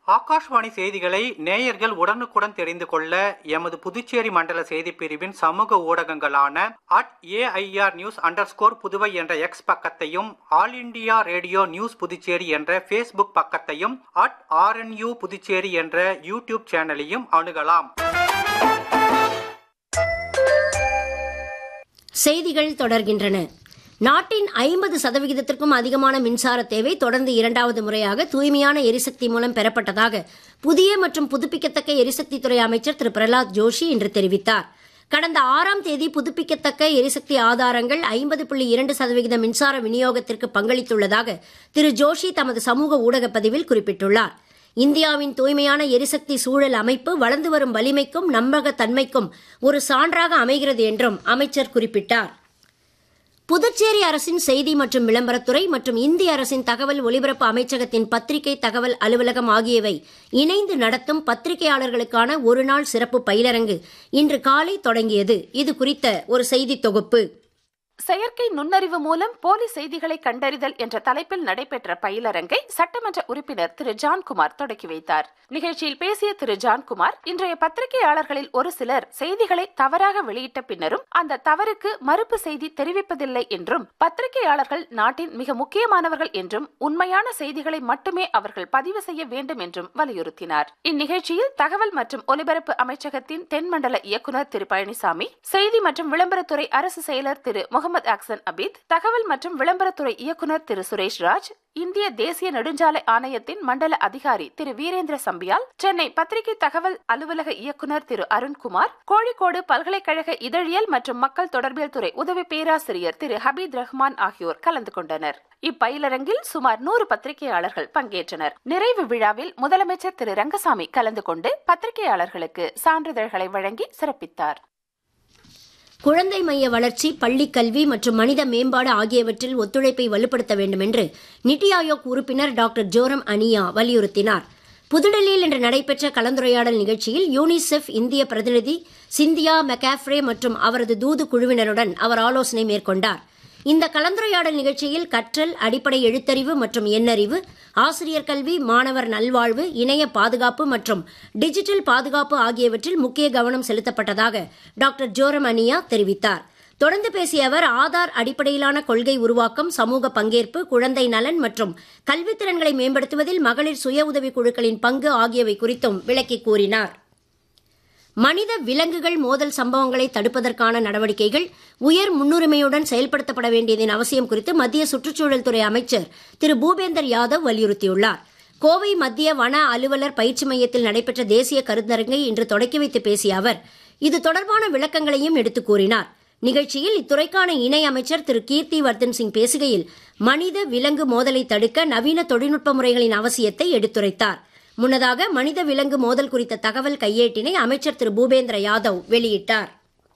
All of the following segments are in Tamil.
ஆகாஷ்வாணி செய்திகளை நேயர்கள் உடனுக்குடன் தெரிந்து கொள்ள எமது புதுச்சேரி மண்டல செய்திப் பிரிவின் சமூக ஊடகங்களான at AIR news underscore Puduvai என்ற எக்ஸ் பக்கத்தையும் all India radio news Puducherry என்ற ஃபேஸ்புக் பக்கத்தையும் அட் ஆர்என்யூ புதுச்சேரி என்ற யூடியூப் சேனலையும் அணுகலாம் செய்திகள் தொடர்கின்றன நாட்டின் ஐம்பது சதவிகிதத்திற்கும் அதிகமான மின்சார தேவை தொடர்ந்து இரண்டாவது முறையாக தூய்மையான எரிசக்தி மூலம் பெறப்பட்டதாக புதிய மற்றும் புதுப்பிக்கத்தக்க எரிசக்தி துறை அமைச்சர் திரு பிரகலாத் ஜோஷி இன்று தெரிவித்தார் கடந்த ஆறாம் தேதி புதுப்பிக்கத்தக்க எரிசக்தி ஆதாரங்கள் ஐம்பது புள்ளி இரண்டு சதவிகித மின்சார விநியோகத்திற்கு பங்களித்துள்ளதாக திரு ஜோஷி தமது சமூக ஊடக பதிவில் குறிப்பிட்டுள்ளார் இந்தியாவின் தூய்மையான எரிசக்தி சூழல் அமைப்பு வளர்ந்து வரும் வலிமைக்கும் நம்பகத்தன்மைக்கும் ஒரு சான்றாக அமைகிறது என்றும் அமைச்சர் குறிப்பிட்டார் புதுச்சேரி அரசின் செய்தி மற்றும் விளம்பரத்துறை மற்றும் இந்திய அரசின் தகவல் ஒலிபரப்பு அமைச்சகத்தின் பத்திரிகை தகவல் அலுவலகம் ஆகியவை இணைந்து நடத்தும் பத்திரிகையாளர்களுக்கான ஒருநாள் சிறப்பு பயிலரங்கு இன்று காலை தொடங்கியது இது குறித்த ஒரு செய்தி தொகுப்பு செயற்கை நுண்ணறிவு மூலம் போலி செய்திகளை கண்டறிதல் என்ற தலைப்பில் நடைபெற்ற பயிலரங்கை சட்டமன்ற உறுப்பினர் திரு ஜான்குமார் தொடக்கி வைத்தார் நிகழ்ச்சியில் பேசிய திரு ஜான்குமார் இன்றைய பத்திரிகையாளர்களில் ஒரு சிலர் செய்திகளை தவறாக வெளியிட்ட பின்னரும் அந்த தவறுக்கு மறுப்பு செய்தி தெரிவிப்பதில்லை என்றும் பத்திரிகையாளர்கள் நாட்டின் மிக முக்கியமானவர்கள் என்றும் உண்மையான செய்திகளை மட்டுமே அவர்கள் பதிவு செய்ய வேண்டும் என்றும் வலியுறுத்தினார் இந்நிகழ்ச்சியில் தகவல் மற்றும் ஒலிபரப்பு அமைச்சகத்தின் தென்மண்டல இயக்குநர் திரு பழனிசாமி செய்தி மற்றும் விளம்பரத்துறை அரசு செயலர் திரு முகமது அக்சன் அபித் தகவல் மற்றும் விளம்பரத்துறை இயக்குநர் திரு சுரேஷ் ராஜ் இந்திய தேசிய நெடுஞ்சாலை ஆணையத்தின் மண்டல அதிகாரி திரு வீரேந்திர சம்பியால் சென்னை பத்திரிகை தகவல் அலுவலக இயக்குநர் திரு அருண்குமார் கோழிக்கோடு பல்கலைக்கழக இதழியல் மற்றும் மக்கள் தொடர்பியல் துறை உதவி பேராசிரியர் திரு ஹபீத் ரஹ்மான் ஆகியோர் கலந்து கொண்டனர் இப்பயிலரங்கில் சுமார் நூறு பத்திரிகையாளர்கள் பங்கேற்றனர் நிறைவு விழாவில் முதலமைச்சர் திரு ரங்கசாமி கலந்து கொண்டு பத்திரிகையாளர்களுக்கு சான்றிதழ்களை வழங்கி சிறப்பித்தார் குழந்தை மைய வளர்ச்சி பள்ளிக் கல்வி மற்றும் மனித மேம்பாடு ஆகியவற்றில் ஒத்துழைப்பை வலுப்படுத்த வேண்டும் என்று நித்தி ஆயோக் உறுப்பினர் டாக்டர் ஜோரம் அனியா வலியுறுத்தினார் புதுடெல்லியில் இன்று நடைபெற்ற கலந்துரையாடல் நிகழ்ச்சியில் யூனிசெஃப் இந்திய பிரதிநிதி சிந்தியா மெக்காஃப்ரே மற்றும் அவரது தூது குழுவினருடன் அவர் ஆலோசனை மேற்கொண்டார் இந்த கலந்துரையாடல் நிகழ்ச்சியில் கற்றல் அடிப்படை எழுத்தறிவு மற்றும் எண்ணறிவு ஆசிரியர் கல்வி மாணவர் நல்வாழ்வு இணைய பாதுகாப்பு மற்றும் டிஜிட்டல் பாதுகாப்பு ஆகியவற்றில் முக்கிய கவனம் செலுத்தப்பட்டதாக டாக்டர் ஜோரம் அனியா தெரிவித்தார் தொடர்ந்து பேசிய அவர் ஆதார் அடிப்படையிலான கொள்கை உருவாக்கம் சமூக பங்கேற்பு குழந்தை நலன் மற்றும் கல்வித்திறன்களை மேம்படுத்துவதில் மகளிர் சுய உதவிக் குழுக்களின் பங்கு ஆகியவை குறித்தும் விளக்கி கூறினார் மனித விலங்குகள் மோதல் சம்பவங்களை தடுப்பதற்கான நடவடிக்கைகள் உயர் முன்னுரிமையுடன் செயல்படுத்தப்பட வேண்டியதன் அவசியம் குறித்து மத்திய சுற்றுச்சூழல் துறை அமைச்சர் திரு பூபேந்தர் யாதவ் வலியுறுத்தியுள்ளார் கோவை மத்திய வன அலுவலர் பயிற்சி மையத்தில் நடைபெற்ற தேசிய கருத்தரங்கை இன்று தொடக்கி வைத்து பேசிய அவர் இது தொடர்பான விளக்கங்களையும் எடுத்துக் கூறினார் நிகழ்ச்சியில் இத்துறைக்கான இணை அமைச்சர் திரு கீர்த்தி வர்தன் சிங் பேசுகையில் மனித விலங்கு மோதலை தடுக்க நவீன தொழில்நுட்ப முறைகளின் அவசியத்தை எடுத்துரைத்தார் முன்னதாக மனித விலங்கு மோதல் குறித்த தகவல் கையேட்டினை அமைச்சர் திரு பூபேந்திர யாதவ் வெளியிட்டார்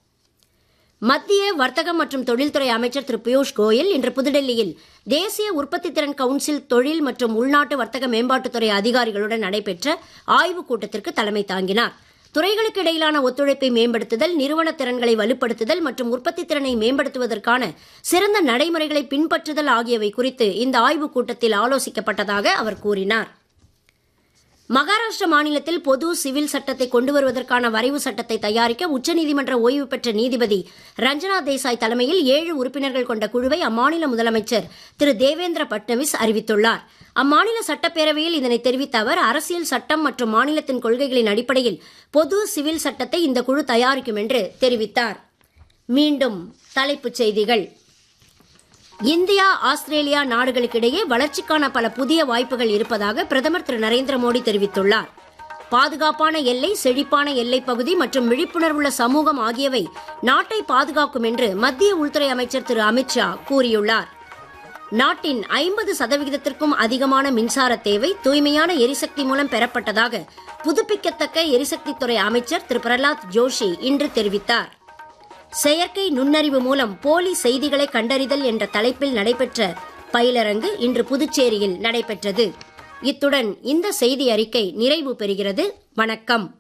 மத்திய வர்த்தகம் மற்றும் தொழில்துறை அமைச்சர் திரு பியூஷ் கோயல் இன்று புதுடெல்லியில் தேசிய உற்பத்தி திறன் கவுன்சில் தொழில் மற்றும் உள்நாட்டு வர்த்தக மேம்பாட்டுத்துறை அதிகாரிகளுடன் நடைபெற்ற ஆய்வுக் கூட்டத்திற்கு தலைமை தாங்கினார் துறைகளுக்கு இடையிலான ஒத்துழைப்பை மேம்படுத்துதல் நிறுவன திறன்களை வலுப்படுத்துதல் மற்றும் உற்பத்தி திறனை மேம்படுத்துவதற்கான சிறந்த நடைமுறைகளை பின்பற்றுதல் ஆகியவை குறித்து இந்த ஆய்வுக் கூட்டத்தில் ஆலோசிக்கப்பட்டதாக அவர் கூறினார் மகாராஷ்டிர மாநிலத்தில் பொது சிவில் சட்டத்தை கொண்டு வருவதற்கான வரைவு சட்டத்தை தயாரிக்க உச்சநீதிமன்ற ஓய்வு பெற்ற நீதிபதி ரஞ்சனா தேசாய் தலைமையில் ஏழு உறுப்பினர்கள் கொண்ட குழுவை அம்மாநில முதலமைச்சர் திரு தேவேந்திர பட்னவிஸ் அறிவித்துள்ளார் அம்மாநில சட்டப்பேரவையில் இதனை தெரிவித்த அவர் அரசியல் சட்டம் மற்றும் மாநிலத்தின் கொள்கைகளின் அடிப்படையில் பொது சிவில் சட்டத்தை இந்த குழு தயாரிக்கும் என்று தெரிவித்தார் மீண்டும் தலைப்புச் செய்திகள் இந்தியா ஆஸ்திரேலியா நாடுகளுக்கிடையே வளர்ச்சிக்கான பல புதிய வாய்ப்புகள் இருப்பதாக பிரதமர் திரு நரேந்திர மோடி தெரிவித்துள்ளார் பாதுகாப்பான எல்லை செழிப்பான எல்லைப் பகுதி மற்றும் விழிப்புணர்வுள்ள சமூகம் ஆகியவை நாட்டை பாதுகாக்கும் என்று மத்திய உள்துறை அமைச்சர் திரு அமித்ஷா கூறியுள்ளார் நாட்டின் ஐம்பது சதவிகிதத்திற்கும் அதிகமான மின்சார தேவை தூய்மையான எரிசக்தி மூலம் பெறப்பட்டதாக புதுப்பிக்கத்தக்க எரிசக்தித்துறை அமைச்சர் திரு பிரகலாத் ஜோஷி இன்று தெரிவித்தார் செயற்கை நுண்ணறிவு மூலம் போலி செய்திகளை கண்டறிதல் என்ற தலைப்பில் நடைபெற்ற பயிலரங்கு இன்று புதுச்சேரியில் நடைபெற்றது இத்துடன் இந்த செய்தி அறிக்கை நிறைவு பெறுகிறது வணக்கம்